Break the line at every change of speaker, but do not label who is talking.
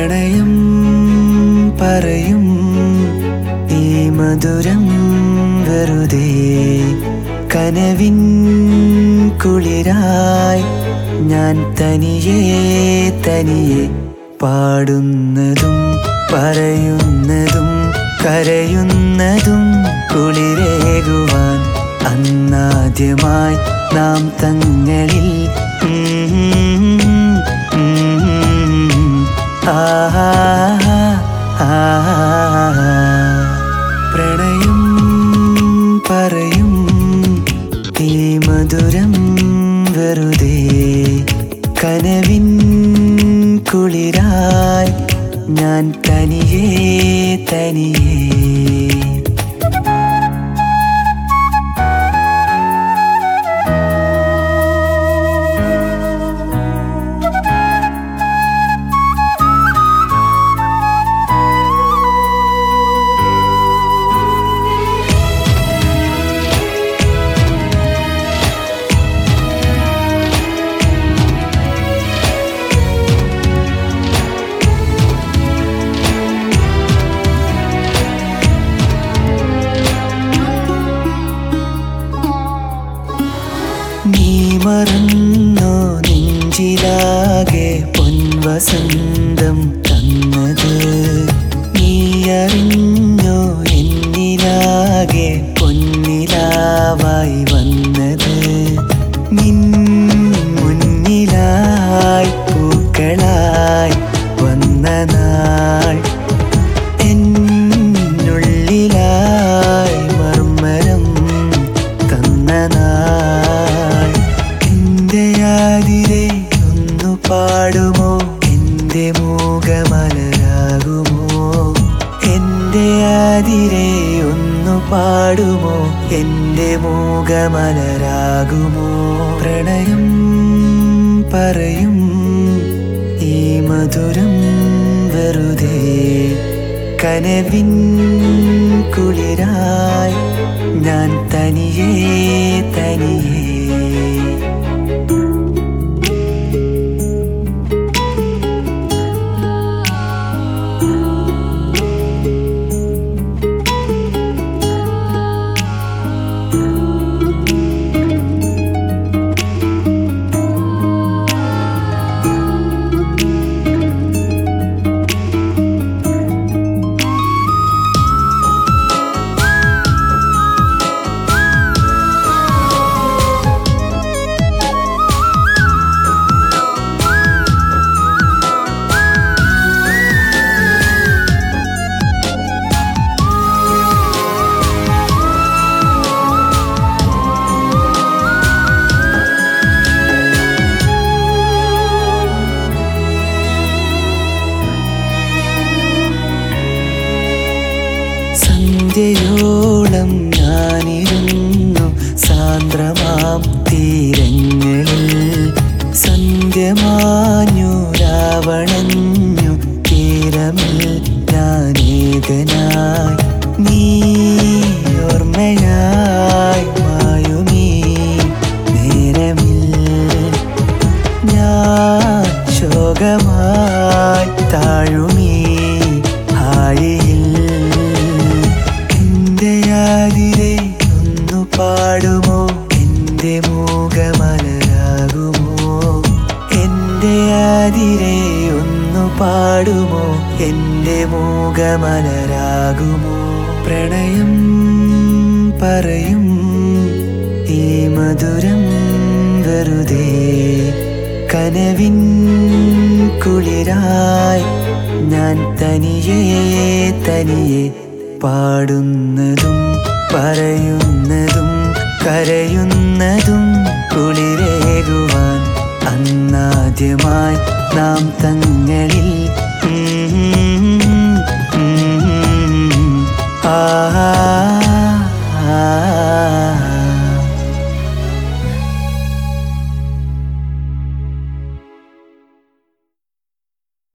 പ്രണയം പറയും ഈ മധുരം വെറുതെ കനവിൻ കുളിരായി ഞാൻ തനിയെ തനിയെ പാടുന്നതും പറയുന്നതും കരയുന്നതും കുളിരേകുവാൻ അന്നാദ്യമായി നാം തങ്ങളിൽ ഉം, ഉം, ആഹാ, ആഹാ. പ്രണയം പറയും ഈ മധുരം വെറുതെ കനവിൻ കുളിരായി ഞാൻ തനിയേ തനിയേ നീ മറന്നോ നെഞ്ചിലാകെ പൊൻവസന്തം തന്നത് നീ അറിഞ്ഞോ എന്നിലാകെ പൊന്നിലാവായി വന്നത് നിൻ മുന്നിലായി പൂക്കളായി വന്ന നാൾ എന്നുള്ളിലായി മർമ്മരം തന്ന നാൾ എന്റെ ആതിരെ ഒന്നു പാടുമോ എന്റെ മൂകമലരാകുമോ എന്റെ ആതിരെ ഒന്നു പാടുമോ എന്റെ മൂകമലരാകുമോ പ്രണയം പറയും ഈ മധുരം വെറുതെ കനവിൻ കുളിരായി ഞാൻ തനിയേ തനിയേ സന്ധ്യയോളം ഞാനിരുന്നു സാന്ദ്രമാം തീരങ്ങളിൽ സന്ധ്യമാഞ്ഞു രാവണഞ്ഞു തീരമിൽ ഞാനേകനായി നീ ഓർമ്മയായി മായുമീ നേരമിൽ ഞാൻ ശോകമായി താഴുമീ ഹായിയിൽ എന്റെ ആതിരെ ഒന്നു പാടുമോ എന്റെ മൂകമലരാകുമോ എന്റെ ആതിരെ ഒന്നു പാടുമോ എന്റെ മൂകമലരാകുമോ പ്രണയം പറയും ഈ മധുരം വെറുതെ കനവിൻ കുളിരായി ഞാൻ തനിയേ തനിയെ പാടുന്നതും പറയുന്നതും കരയുന്നതും കുളിരേകുവാൻ അന്നാദ്യമായി നാം തങ്ങളിൽ